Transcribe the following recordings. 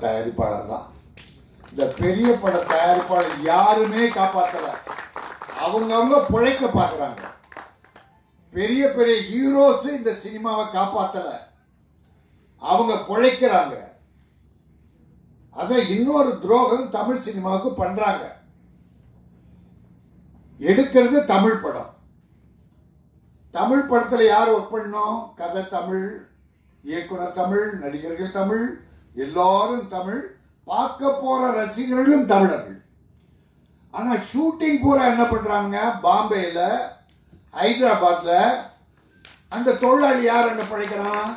தயாரிப்பாளர் தான் இந்த பெரிய பட தயாரிப்பாளர் யாருமே காப்பாத்தல அவங்கவங்க பிழைக்க பார்க்குறாங்க பெரிய பெரிய ஹீரோஸ் இந்த சினிமாவை காப்பாத்தல அவங்க பிழைக்கிறாங்க அத இன்னொரு துரோகம் தமிழ் சினிமாவுக்கு பண்றாங்க எடுக்கிறது தமிழ் படம் தமிழ் படத்துல யார் ஒர்க் பண்ணோம் கதை தமிழ் இயக்குனர் தமிழ் நடிகர்கள் தமிழ் எல்லாரும் தமிழ் பார்க்க போற ரசிகர்களும் தமிழர்கள் ஆனா ஷூட்டிங் பூரா என்ன பண்றாங்க பாம்பேல ஹைதராபாத்ல அந்த தொழிலாளி யார் அங்க பழைக்கிறான்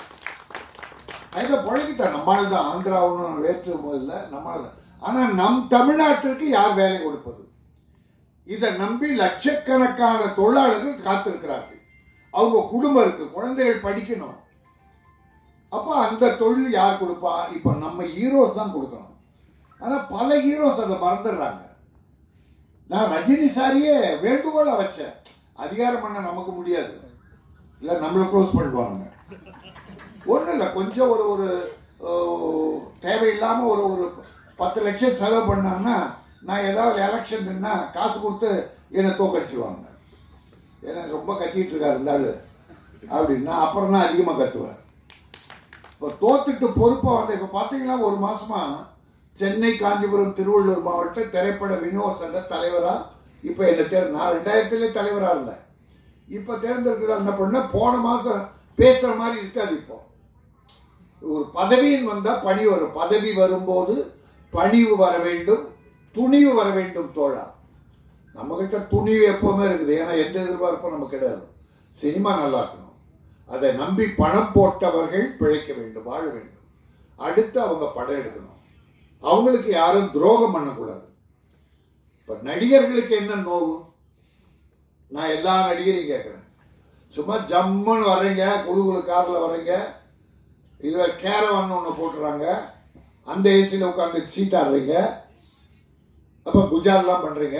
அதை பழகிட்டான் நம்மால் தான் ஆந்திரா ஒன்றும் வேற்று இல்லை நம்மால் ஆனா நம் தமிழ்நாட்டிற்கு யார் வேலை கொடுப்பது இதை நம்பி லட்சக்கணக்கான தொழிலாளர்கள் காத்திருக்கிறார்கள் அவங்க குடும்பம் இருக்கு குழந்தைகள் படிக்கணும் அப்ப அந்த தொழில் யார் கொடுப்பா இப்ப நம்ம ஹீரோஸ் தான் கொடுக்கணும் ஆனா பல ஹீரோஸ் அதை மறந்துடுறாங்க நான் ரஜினி சாரியே வேண்டுகோளா வச்சேன் அதிகாரம் பண்ண நமக்கு முடியாது இல்ல நம்மளை க்ளோஸ் பண்ணிடுவாங்க ஒன்றும் இல்லை கொஞ்சம் ஒரு ஒரு அஹ், தேவையில்லாம ஒரு ஒரு பத்து லட்சம் செலவு பண்ணாங்கன்னா நான் ஏதாவது எலெக்ஷன் நின்னா காசு கொடுத்து என்னை தோக்கடிச்சிருவாங்க ஏன்னா ரொம்ப கத்திட்டு இருக்காரு இந்த ஆளு அப்படின்னா அப்புறம் தான் அதிகமாக கத்துவேன் இப்போ தோத்துட்டு பொறுப்பாக வந்த இப்போ பார்த்தீங்கன்னா ஒரு மாசமா சென்னை காஞ்சிபுரம் திருவள்ளூர் மாவட்ட திரைப்பட விநியோக சங்க தலைவராக இப்போ என்ன தேர் நான் ரெண்டாயிரத்திலே தலைவராக இருந்தேன் இப்போ தேர்ந்தெடுக்கிறதா என்ன பண்ண போன மாதம் பேசுகிற மாதிரி இருக்காது இப்போ ஒரு பதவியின் வந்தால் பணி வரும் பதவி வரும்போது பணிவு வர வேண்டும் துணிவு வர வேண்டும் தோழா நம்மகிட்ட துணிவு எப்பவுமே இருக்குது ஏன்னா எந்த எதிர்பார்ப்பும் நமக்கு கிடையாது சினிமா நல்லா இருக்கணும் அதை நம்பி பணம் போட்டவர்கள் பிழைக்க வேண்டும் வாழ வேண்டும் அடுத்து அவங்க படம் எடுக்கணும் அவங்களுக்கு யாரும் துரோகம் பண்ணக்கூடாது இப்ப நடிகர்களுக்கு என்ன நோவு நான் எல்லா நடிகரையும் கேட்குறேன் சும்மா ஜம்முன்னு வர்றீங்க குழு குழு காரில் வர்றீங்க இதில் கேரவான் ஒன்று போட்டுறாங்க அந்த ஏசியில் உட்காந்து சீட் ஆடுறீங்க அப்போ குஜால்லாம் பண்ணுறீங்க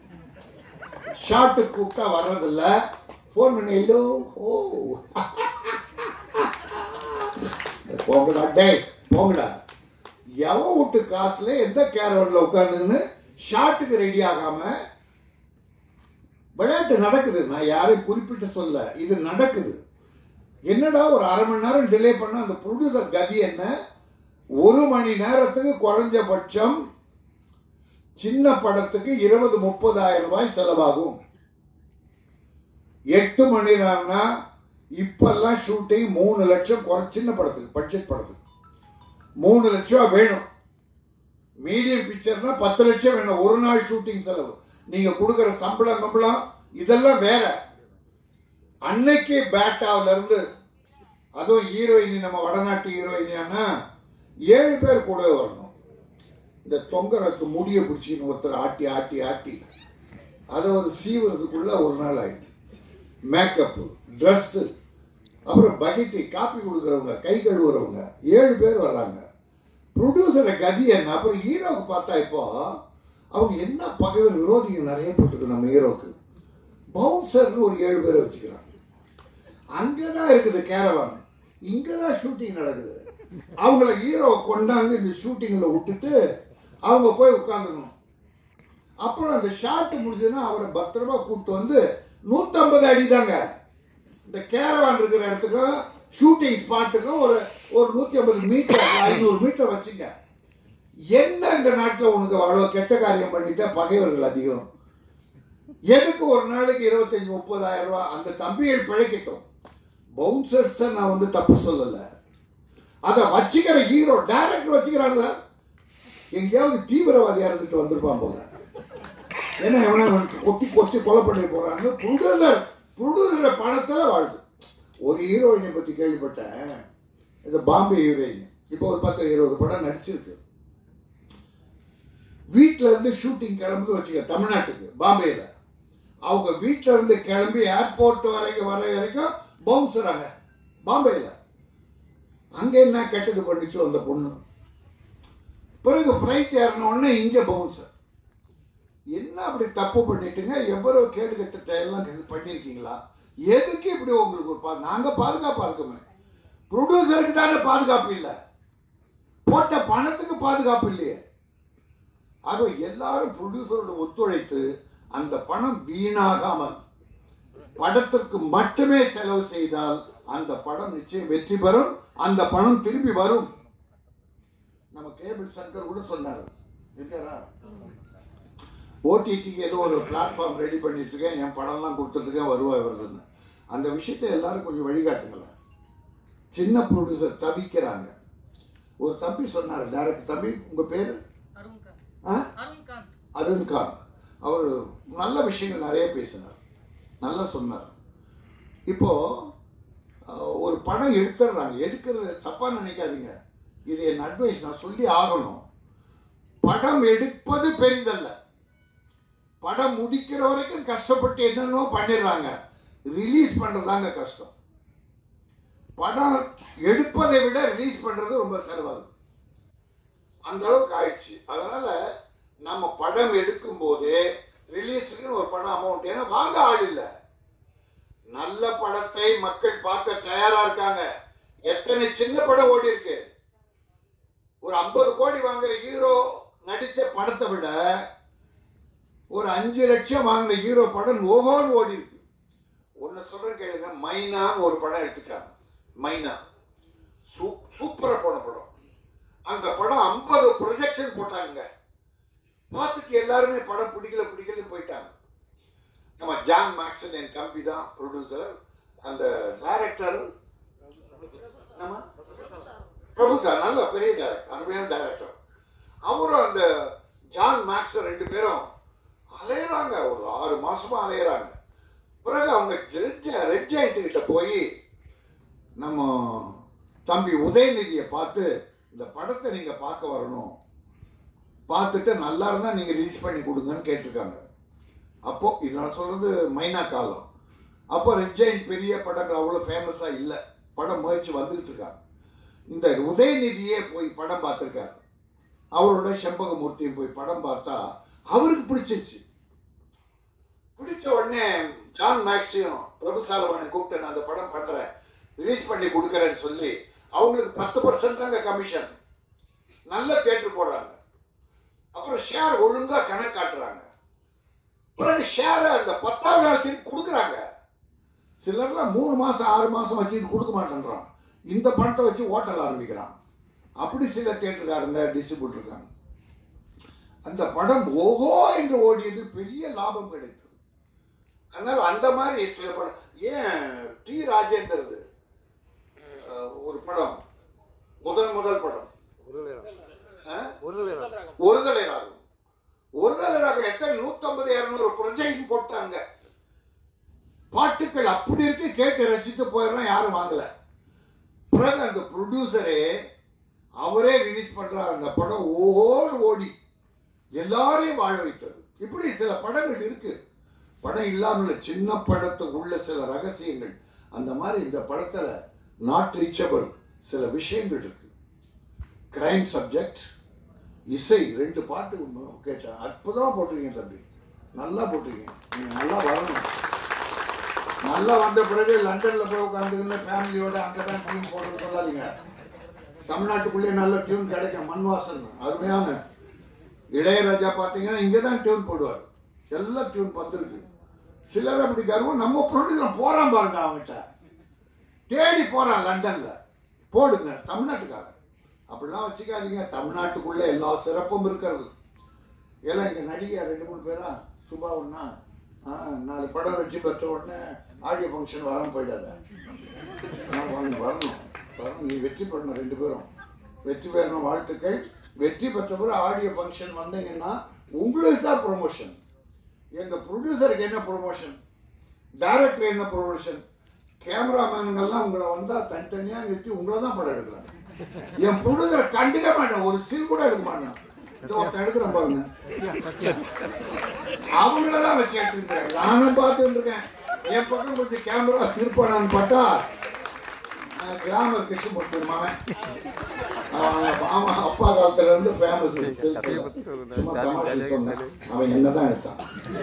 ஷார்ட்டு கூப்பிட்டா வர்றதில்ல ஃபோன் பண்ணி இல்லோ ஓ போங்கடா டேய் போங்கடா எவன் விட்டு காசுல எந்த கேரவன்ல உட்காந்துன்னு ஷார்ட்டுக்கு ரெடி ஆகாம விளையாட்டு நடக்குது நான் யாரையும் குறிப்பிட்டு சொல்ல இது நடக்குது என்னடா ஒரு அரை மணி நேரம் டிலே பண்ண அந்த ப்ரொடியூசர் கதி என்ன ஒரு மணி நேரத்துக்கு குறைஞ்சபட்சம் சின்ன படத்துக்கு இருபது முப்பதாயிரம் ரூபாய் செலவாகும் எட்டு மணி நேரம்னா இப்பெல்லாம் ஷூட்டிங் மூணு லட்சம் குறை சின்ன படத்துக்கு பட்ஜெட் படத்துக்கு மூணு லட்சம் வேணும் மீடியம் பிக்சர்னா பத்து லட்சம் வேணும் ஒரு நாள் ஷூட்டிங் செலவு நீங்க கொடுக்குற சம்பளம் சம்பளம் இதெல்லாம் வேற அன்னைக்கு பேட்டாவில இருந்து அதுவும் ஹீரோயினி நம்ம வடநாட்டு ஹீரோயினியானா ஏழு பேர் கூட வரணும் இந்த தொங்கரத்து முடிய பிடிச்சின்னு ஒருத்தர் ஆட்டி ஆட்டி ஆட்டி அதை ஒரு சீவுறதுக்குள்ள ஒரு நாள் ஆயிடுது மேக்கப்பு ட்ரெஸ்ஸு அப்புறம் பக்கெட்டி காப்பி கொடுக்குறவங்க கை கழுவுறவங்க ஏழு பேர் வர்றாங்க ப்ரொடியூசரை கதி என்ன அப்புறம் ஹீரோவுக்கு பார்த்தா இப்போ அவங்க என்ன பகைவர் விரோதிகள் நிறைய போட்டுருக்கு நம்ம ஹீரோக்கு பவுன்சர்னு ஒரு ஏழு பேரை வச்சுக்கிறாங்க அங்கே தான் இருக்குது கேரவான் இங்கே தான் ஷூட்டிங் நடக்குது அவங்கள ஹீரோவை கொண்டாந்து இந்த ஷூட்டிங்கில் விட்டுட்டு அவங்க போய் உட்காந்துக்கணும் அப்புறம் அந்த ஷாட் முடிஞ்சதுன்னா அவரை பத்திரமா கூப்பிட்டு வந்து நூற்றம்பது அடி தாங்க இந்த கேரவான் இருக்கிற இடத்துக்கும் ஷூட்டிங் ஸ்பாட்டுக்கும் ஒரு ஒரு நூற்றி ஐம்பது மீட்டர் ஐநூறு மீட்டர் வச்சுங்க என்ன இந்த நாட்டில் உனக்கு அவ்வளோ கெட்ட காரியம் பண்ணிட்ட பகைவர்கள் அதிகம் எதுக்கு ஒரு நாளைக்கு இருபத்தஞ்சு முப்பதாயிரம் ரூபாய் அந்த தம்பிகள் பிழைக்கட்டும் பவுன்சர்ஸ் நான் வந்து தப்பு சொல்லலை அதை வச்சுக்கிற ஹீரோ டைரக்டர் வச்சுக்கிறாங்கள எங்கேயாவது தீவிரவாதியா இருந்துட்டு வந்திருப்பான் போல ஏன்னா எவனா அவனுக்கு கொத்தி கொத்தி கொலை பண்ணி போறான்னு ப்ரொடியூசர் ப்ரொடியூசர் பணத்துல வாழுது ஒரு ஹீரோயினை பத்தி கேள்விப்பட்டேன் இந்த பாம்பே ஹீரோயின் இப்போ ஒரு பத்து இருபது படம் நடிச்சிருக்கு வீட்ல இருந்து ஷூட்டிங் கிளம்புது வச்சுக்க தமிழ்நாட்டுக்கு பாம்பேல அவங்க வீட்ல இருந்து கிளம்பி ஏர்போர்ட் வரைக்கும் வர வரைக்கும் பவுன்சராங்க பாம்பேல அங்க என்ன கெட்டது பண்ணிச்சோ அந்த பொண்ணு பிறகு ஃப்ளைட் ஏறின உடனே இங்க பவுன்சர் என்ன அப்படி தப்பு பண்ணிட்டுங்க எவ்வளவு கேடு கட்ட எல்லாம் இது பண்ணியிருக்கீங்களா எதுக்கு இப்படி உங்களுக்கு ஒரு பா நாங்க பாதுகாப்பா இருக்கோமே ப்ரொடியூசருக்கு தானே பாதுகாப்பு இல்லை போட்ட பணத்துக்கு பாதுகாப்பு இல்லையே ஆக எல்லாரும் ப்ரொடியூசரோட ஒத்துழைத்து அந்த பணம் வீணாகாமல் படத்திற்கு மட்டுமே செலவு செய்தால் அந்த படம் நிச்சயம் வெற்றி பெறும் அந்த பணம் திரும்பி வரும் நம்ம கேபிள் சங்கர் கூட சொன்னார் இருக்காரா ஓடிடிக்கு ஏதோ ஒரு பிளாட்ஃபார்ம் ரெடி பண்ணிட்டு இருக்கேன் என் படம்லாம் கொடுத்துருக்கேன் வருவாய் வருதுன்னு அந்த விஷயத்தை எல்லாரும் கொஞ்சம் வழிகாட்டுங்களேன் சின்ன ப்ரொடியூசர் தவிக்கிறாங்க ஒரு தம்பி சொன்னார் டேரக்டர் தம்பி உங்க பேர் அருண்காந்த் ஆ அருண்காந்த் அருண்காந்த் அவர் நல்ல விஷயங்கள் நிறைய பேசினார் நல்லா சொன்னார் இப்போ அஹ், ஒரு படம் எடுத்துடுறாங்க எடுக்கிறது தப்பா நினைக்காதீங்க இது என் அட்வைஸ் நான் சொல்லி ஆகணும் படம் எடுப்பது பெரிதல்ல படம் முடிக்கிற வரைக்கும் கஷ்டப்பட்டு என்னென்னோ பண்ணிடுறாங்க ரிலீஸ் பண்றதாங்க கஷ்டம் படம் எடுப்பதை விட ரிலீஸ் பண்றது ரொம்ப செலவாகுது அந்த அளவுக்கு ஆயிடுச்சு அதனால நம்ம படம் எடுக்கும் போது ரிலீஸுக்குன்னு ஒரு படம் அமௌண்ட் ஏன்னா வாங்க ஆள் இல்லை நல்ல படத்தை மக்கள் பார்க்க தயாரா இருக்காங்க எத்தனை சின்ன படம் ஓடி இருக்கு ஒரு ஐம்பது கோடி வாங்குற ஹீரோ நடிச்ச படத்தை விட ஒரு அஞ்சு லட்சம் வாங்கின ஹீரோ படம் ஓஹோன்னு ஓடி இருக்கு ஒன்னு சொல்றேன் கேளுங்க மைனான்னு ஒரு படம் எடுத்துட்டாங்க மைனா சூப் சூப்பரா போன படம் அந்த படம் ஐம்பது ப்ரொஜெக்ஷன் போட்டாங்க பார்த்துட்டு எல்லாருமே படம் பிடிக்கல பிடிக்கல போயிட்டாங்க நம்ம ஜான் மேக்சன் என் தம்பி தான் ப்ரொடியூசர் அந்த டைரக்டர் நம்ம பிரபு சார் நல்ல பெரிய டைரக்டர் அருமையான டைரக்டர் அவரும் அந்த ஜான் மேக்சன் ரெண்டு பேரும் அலையிறாங்க ஒரு ஆறு மாசமா அலையிறாங்க பிறகு அவங்க ரெட் ரெட் ஜாயிண்ட் கிட்ட போய் நம்ம தம்பி உதயநிதியை பார்த்து இந்த படத்தை நீங்க பார்க்க வரணும் பார்த்துட்டு நல்லா இருந்தா நீங்க ரிலீஸ் பண்ணி கொடுங்கன்னு கேட்டிருக்காங்க அப்போ இது நான் சொல்றது மைனா காலம் அப்போ ரெட் ஜெயின் பெரிய படங்கள் அவ்வளோ ஃபேமஸாக இல்லை படம் முயற்சி வந்துகிட்டு இருக்காங்க இந்த உதயநிதியே போய் படம் பார்த்துருக்காரு அவரோட செம்பகமூர்த்தியும் போய் படம் பார்த்தா அவருக்கு பிடிச்சிருச்சு பிடிச்ச உடனே ஜான் மேக்ஸியும் பிரபு சாலவனை கூப்பிட்டு நான் அந்த படம் பண்றேன் ரிலீஸ் பண்ணி கொடுக்குறேன்னு சொல்லி அவங்களுக்கு பத்து பர்சன்ட் தாங்க கமிஷன் நல்ல தேட்டர் போடுறாங்க அப்புறம் ஷேர் ஒழுங்கா கணக்கு காட்டுறாங்க பிறகு ஷேரை அந்த பத்தாவது நாள் திருப்பி கொடுக்குறாங்க சிலர்லாம் மூணு மாசம் ஆறு மாசம் வச்சுட்டு கொடுக்க மாட்டேன்றான் இந்த பணத்தை வச்சு ஹோட்டல் ஆரம்பிக்கிறான் அப்படி சில தேட்டருக்காரங்க டிஸ்ட்ரிபியூட் இருக்காங்க அந்த படம் ஓஹோ என்று ஓடியது பெரிய லாபம் கிடைத்தது அதனால அந்த மாதிரி சில படம் ஏன் டி ராஜேந்தர் ஒரு படம் முதல் முதல் படம் ஆ? ஒருதலை ராகம் ஒருதலை ராகம் எத்தனை நூத்தம்பது இருநூறு ப்ரொஜெக்ட் போட்டாங்க பாட்டுக்கள் அப்படி இருக்கு கேட்டு ரசித்து போயிடலாம் யாரும் வாங்கல பிறகு அந்த ப்ரொடியூசரே அவரே ரிலீஸ் பண்றாரு அந்த படம் ஓடு ஓடி எல்லாரையும் வாழ வைத்தது இப்படி சில படங்கள் இருக்கு படம் இல்லாமல் சின்ன படத்துக்கு உள்ள சில ரகசியங்கள் அந்த மாதிரி இந்த படத்துல நாட் ரீச்சபிள் சில விஷயங்கள் இருக்கு கிரைம் சப்ஜெக்ட் இசை ரெண்டு பாட்டு ஒன்று கேட்டேன் அற்புதமா போட்டிருக்கீங்க தம்பி நல்லா போட்டிருக்கீங்க நீங்க நல்லா வரணும் நல்லா வந்த பிறகு லண்டன்ல போய் உட்காந்துக்கின்னு ஃபேமிலியோட அங்கே தான் டியூன் போடுறது சொல்லாதீங்க தமிழ்நாட்டுக்குள்ளே நல்ல டியூன் கிடைக்கும் மண்வாசன் அருமையான இளையராஜா பார்த்தீங்கன்னா இங்கே தான் டியூன் போடுவார் எல்லா டியூன் வந்திருக்கு சிலர் அப்படி கர்வம் நம்ம ப்ரொடியூசர் போறான் பாருங்க அவங்ககிட்ட தேடி போறான் லண்டன்ல போடுங்க தமிழ்நாட்டுக்காரன் அப்படிலாம் வச்சுக்காதீங்க தமிழ்நாட்டுக்குள்ள எல்லா சிறப்பும் இருக்கிறது எல்லாம் இங்க நடிகை ரெண்டு மூணு பேரா சுபா ஒண்ணா ஆ, நாலு படம் வச்சு பெற்ற உடனே ஆடியோ ஃபங்க்ஷன் வராமல் போயிடாத நான் வாங்க வரணும் வரணும் நீ வெற்றி பெறணும் ரெண்டு பேரும் வெற்றி பெறணும் வாழ்த்துக்கள் வெற்றி பெற்ற பிறகு ஆடியோ ஃபங்க்ஷன் வந்தீங்கன்னா உங்களுக்கு தான் ப்ரொமோஷன் எங்க ப்ரொடியூசருக்கு என்ன ப்ரொமோஷன் டைரக்டர் என்ன ப்ரொமோஷன் கேமராமேனுங்கெல்லாம் உங்களை வந்தா தனித்தனியாக நிறுத்தி உங்களை தான் படம் எடுக்கிறாங்க என் ப்ரொடியூசரை கண்டுக்க மாட்டேன் ஒரு ஸ்டில் கூட எடுக்க மாட்டேன் இதோ ஒருத்தன் எடுக்கிறேன் பாருங்க அவங்கள தான் வச்சு எடுத்துக்கிறேன் நானும் பார்த்துட்டு இருக்கேன் என் பக்கம் கொஞ்சம் கேமரா திருப்பானான்னு பார்த்தா அஹ், கிளாமர் கிருஷ்ணமூர்த்தி மாமன் அவன் அவன் அப்பா காலத்துல இருந்து ஃபேமஸ் சும்மா தமாஷை சொன்னேன் அவன் என்ன தான் எடுத்தான்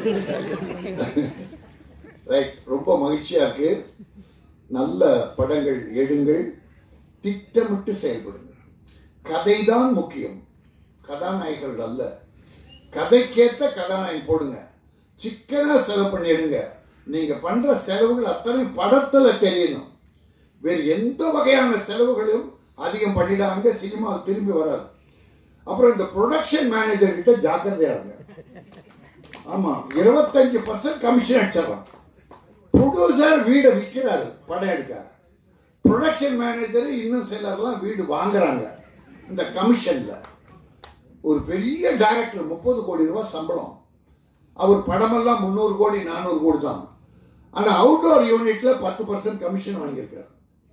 ரைட் ரொம்ப மகிழ்ச்சியா இருக்கு நல்ல படங்கள் எடுங்கள் திட்டமிட்டு செயல்படுங்கள் கதைதான் முக்கியம் கதாநாயகர்கள் அல்ல கதைக்கேத்த கதாநாயகன் போடுங்க சிக்கனா செலவு பண்ணிடுங்க நீங்க பண்ற செலவுகள் அத்தனை படத்துல தெரியணும் வேறு எந்த வகையான செலவுகளும் அதிகம் பண்ணிடாங்க சினிமா திரும்பி வராது அப்புறம் இந்த ப்ரொடக்ஷன் மேனேஜர் கிட்ட ஜாக்கிரதையா இருங்க ஆமா இருபத்தஞ்சு பர்சன்ட் கமிஷன் அடிச்சிடறான் ப்ரொடியூசர் வீடை விற்கிறாரு படம் எடுக்க ப்ரொடக்ஷன் மேனேஜர் இன்னும் சிலர்லாம் வீடு வாங்குறாங்க இந்த கமிஷன்ல ஒரு பெரிய டைரக்டர் முப்பது கோடி ரூபாய் சம்பளம் அவர் படமெல்லாம் முந்நூறு கோடி நானூறு கோடி தான் ஆனா அவுட்டோர் யூனிட்ல பத்து பர்சன்ட் கமிஷன் வாங்கியிருக்காரு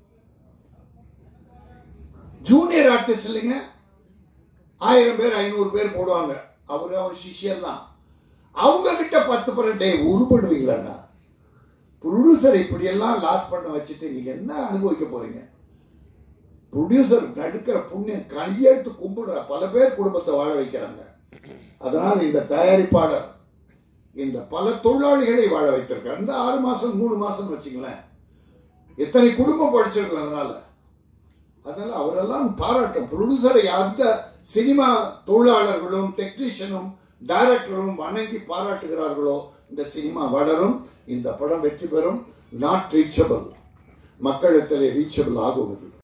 ஜூனியர் ஆர்டிஸ்ட் இல்லைங்க ஆயிரம் பேர் ஐநூறு பேர் போடுவாங்க அவரு அவர் சிஷியர் தான் அவங்க கிட்ட பத்து பர்சன்ட் டே உருப்படுவீங்களாடா ப்ரொடியூசர் இப்படியெல்லாம் லாஸ் பண்ண வச்சுட்டு நீங்க என்ன அனுபவிக்க போறீங்க ப்ரொடியூசர் நடுக்கிற புண்ணியம் கையெழுத்து கும்பிடுற பல பேர் குடும்பத்தை வாழ வைக்கிறாங்க அதனால் இந்த தயாரிப்பாளர் இந்த பல தொழிலாளிகளை வாழ வைத்திருக்கார் இந்த ஆறு மாசம் மூணு மாசம் வச்சுங்களேன் எத்தனை குடும்பம் படிச்சிருக்கு அதனால அதனால அவரெல்லாம் பாராட்டும் ப்ரொடியூசரை அந்த சினிமா தொழிலாளர்களும் டெக்னீஷியனும் டைரக்டரும் வணங்கி பாராட்டுகிறார்களோ இந்த சினிமா வளரும் இந்த படம் வெற்றி பெறும் நாட் ரீச்சபிள் மக்களிடத்தில் ரீச்சபிள் ஆகும் இது